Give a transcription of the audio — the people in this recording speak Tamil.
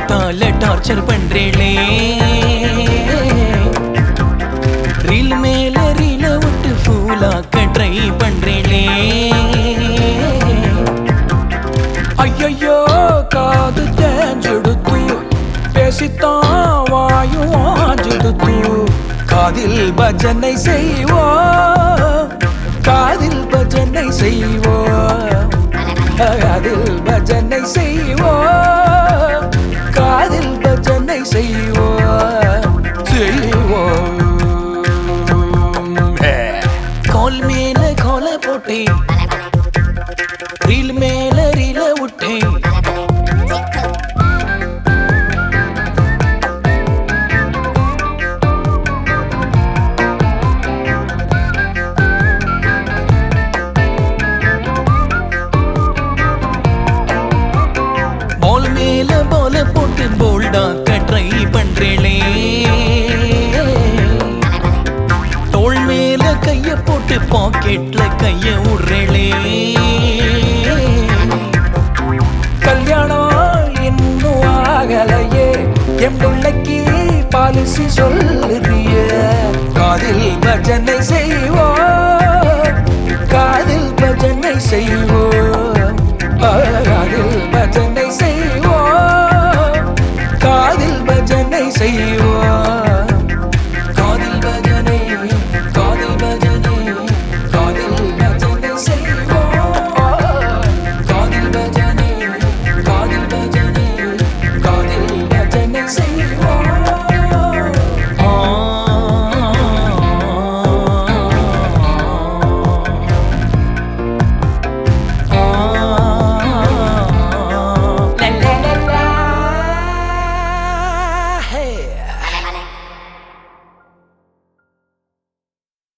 முட்டால டார்ச்சர் பண்றேளே ரீல் மேல ரீல விட்டு ஃபூலாக்க ட்ரை பண்றேளே ஐயையோ காது தேஞ்செடுத்து பேசித்தான் வாயும் ஆஞ்செடுத்து காதில் பஜனை செய்வோம் காதில் பஜனை செய்வோம் காதில் பஜனை செய்வோம் காதில் பஜனை செய்வோம் செய்வோம் கால் மேல கால போட்டேன் ரீல் மேல ரீல விட்டேன் பால் மேல பால போட்டு போல்டாக்க ட்ரை பண்றேளே தோள் மேல கைய போட்டு பாக்கெட்ல கைய விடுறேளே கல்யாணம் இன்னும் ஆகலையே என் பிள்ளைக்கு பாலிசி சொல்லுறிய காதில் பஜனை செய்வோம் காதில் பஜனை செய்வோம் காதில் பஜனை செய்வோம் காதில் பஜனை செய்வோம்